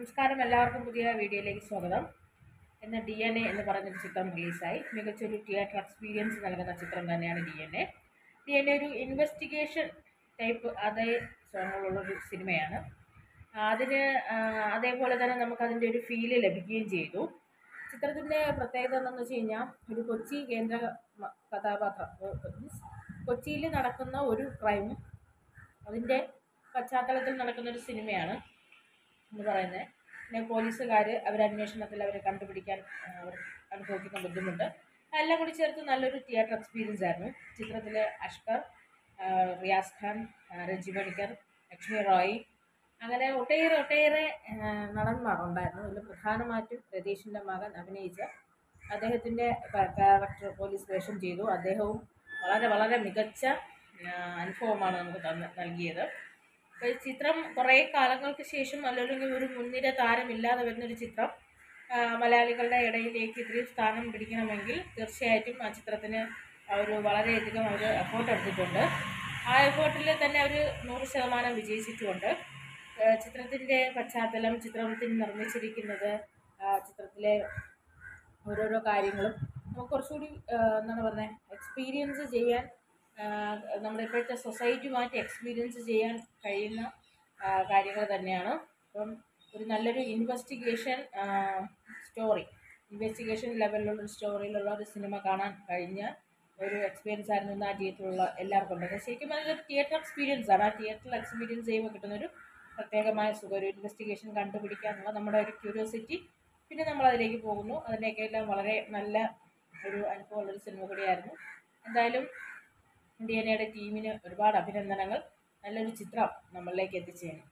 നമസ്കാരം എല്ലാവർക്കും പുതിയ വീഡിയോയിലേക്ക് സ്വാഗതം ഇന്ന് ഡി എൻ എ എന്ന് പറഞ്ഞൊരു ചിത്രം റിലീസായി മികച്ചൊരു തിയേറ്റർ എക്സ്പീരിയൻസ് നൽകുന്ന ചിത്രം തന്നെയാണ് D N A D N A ഒരു ഇൻവെസ്റ്റിഗേഷൻ ടൈപ്പ് അതേ സോങ്ങുള്ളൊരു സിനിമയാണ് അതിന് ആ, അതേപോലെ തന്നെ നമുക്കതിൻ്റെ ഒരു ഫീല് ലഭിക്കുകയും ചെയ്തു ചിത്രത്തിൻ്റെ പ്രത്യേകത എന്താണെന്ന് വെച്ച് കഴിഞ്ഞാൽ ഒരു കൊച്ചി കേന്ദ്ര മ- കഥാപാത്രം മീൻസ് കൊച്ചിയിൽ നടക്കുന്ന ഒരു ക്രൈം അതിൻ്റെ പശ്ചാത്തലത്തിൽ നടക്കുന്ന ഒരു സിനിമയാണ് എന്ന് പറയുന്നത് പിന്നെ പോലീസുകാർ അവർ അന്വേഷണത്തിൽ അവരെ കണ്ടുപിടിക്കാൻ ആ, അവർ അനുഭവിക്കുന്ന ബുദ്ധിമുട്ട് എല്ലാം കൂടി ചേർത്ത് നല്ലൊരു തിയേറ്റർ എക്സ്പീരിയൻസ് ആയിരുന്നു ചിത്രത്തിലെ അഷ്കർ ആ, റിയാസ് ഖാൻ ആ, രജി പണിക്കർ ലക്ഷ്മി റോയ് അങ്ങനെ ഒട്ടേറെ ഒട്ടേറെ ആ, നടന്മാർ ഉണ്ടായിരുന്നു ഇതിൽ പ്രധാനമായിട്ടും രതീഷിൻ്റെ മകൻ അഭിനയിച്ച അദ്ദേഹത്തിൻ്റെ ക്യാരക്ടർ പോലീസ് വേഷം ചെയ്തു അദ്ദേഹവും വളരെ വളരെ മികച്ച ആ, അനുഭവമാണ് നമുക്ക് തന്ന നൽകിയത് അപ്പോൾ ഈ ചിത്രം കുറേ കാലങ്ങൾക്ക് ശേഷം അല്ലെങ്കിൽ ഒരു മുൻനിര താരമില്ലാതെ വരുന്നൊരു ചിത്രം ആ, മലയാളികളുടെ ഇടയിലേക്ക് ഇത്രയും സ്ഥാനം പിടിക്കണമെങ്കിൽ തീർച്ചയായിട്ടും ആ ചിത്രത്തിന് ഒരു വളരെയധികം അവർ എഫേർട്ട് എടുത്തിട്ടുണ്ട് ആ എഫേർട്ടിൽ തന്നെ അവർ നൂറ് ശതമാനം വിജയിച്ചിട്ടുമുണ്ട് ആ, ചിത്രത്തിൻ്റെ പശ്ചാത്തലം ചിത്രത്തിൽ നിർമ്മിച്ചിരിക്കുന്നത് ആ, ചിത്രത്തിലെ ഓരോരോ കാര്യങ്ങളും നമുക്ക് കുറച്ചുകൂടി ആ, എന്താണ് പറയുന്നത് എക്സ്പീരിയൻസ് ചെയ്യാൻ ആ, നമ്മുടെ ഇപ്പോഴത്തെ സൊസൈറ്റിയുമായിട്ട് എക്സ്പീരിയൻസ് ചെയ്യാൻ കഴിയുന്ന ആ, കാര്യങ്ങൾ തന്നെയാണ് അപ്പം ഒരു നല്ലൊരു ഇൻവെസ്റ്റിഗേഷൻ സ്റ്റോറി ഇൻവെസ്റ്റിഗേഷൻ ലെവലിലുള്ള ഒരു സ്റ്റോറിയിലുള്ള ഒരു സിനിമ കാണാൻ കഴിഞ്ഞ ഒരു എക്സ്പീരിയൻസ് ആയിരുന്നു ഇന്ന് ആ തിയേറ്ററിലുള്ള എല്ലാവർക്കും ഉണ്ട് ശരിക്കും പറഞ്ഞാൽ ഒരു തിയേറ്റർ എക്സ്പീരിയൻസ് ആണ് ആ തിയേറ്ററിൽ എക്സ്പീരിയൻസ് ചെയ്യുമ്പോൾ കിട്ടുന്നൊരു പ്രത്യേകമായ സുഖം ഒരു ഇൻവെസ്റ്റിഗേഷൻ കണ്ടുപിടിക്കാനുള്ള നമ്മുടെ ഒരു ക്യൂരിയോസിറ്റി പിന്നെ നമ്മൾ അതിലേക്ക് പോകുന്നു അതിൻ്റെയൊക്കെ എല്ലാം വളരെ നല്ല ഒരു അനുഭവമുള്ളൊരു സിനിമ കൂടിയായിരുന്നു എന്തായാലും ഡി എൻ എയുടെ ടീമിന് ഒരുപാട് അഭിനന്ദനങ്ങൾ നല്ലൊരു ചിത്രം നമ്മളിലേക്ക് എത്തിച്ചേരും